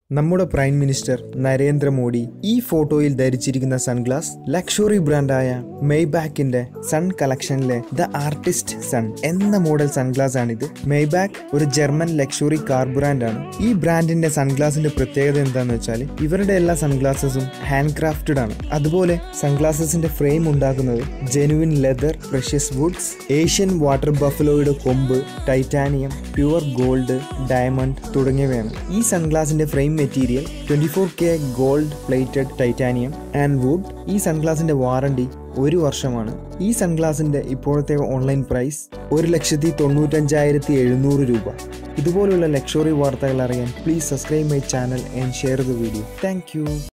നമ്മുടെ prime minister Narendra Modi ഈ ഫോട്ടോയിൽ ധരിച്ചിരിക്കുന്ന സൺഗ്ലാസ് ലക്ഷറി ബ്രാൻഡായ മെയ്ബാക്കിന്റെ സൺ കളക്ഷനിലെ ദ ആർട്ടിസ്റ്റ് സൺ എന്ന മോഡൽ സൺഗ്ലാസ് ആണിത് മെയ്ബാക്ക് ഒരു ജർമ്മൻ ലക്ഷറി കാർ ബ്രാൻഡാണ് ഈ ബ്രാൻഡിന്റെ സൺഗ്ലാസിന്റെ പ്രത്യേകത എന്താണെന്ന് വെച്ചാൽ ഇവരുടെ എല്ലാ സൺഗ്ലാസസും ഹാൻഡ് ക്രാഫ്റ്റഡ് ആണ് അതുപോലെ സൺഗ്ലാസസിന്റെ ഫ്രെയിം ഉണ്ടാക്കുന്നത് genuine leather precious woods Asian water ബഫലോയുടെ കൊമ്പ് ടൈറ്റാനിയം പ്യുവർ ഗോൾഡ് ഡയമണ്ട് തുടങ്ങിയവയാണ് ഈ സൺഗ്ലാസിന്റെ frame material twenty four K gold plated titanium and wood ഈ സൺഗ്ലാസിന്റെ വാറണ്ടി ഒരു വർഷമാണ് ഈ സൺഗ്ലാസിന്റെ ഇപ്പോഴത്തെ ഓൺലൈൻ പ്രൈസ് ഒരു ലക്ഷത്തി തൊണ്ണൂറ്റഞ്ചായിരത്തി എഴുന്നൂറ് രൂപ ഇതുപോലുള്ള ലക്ഷറി വാർത്തകൾ അറിയാൻ please subscribe my channel and share the video thank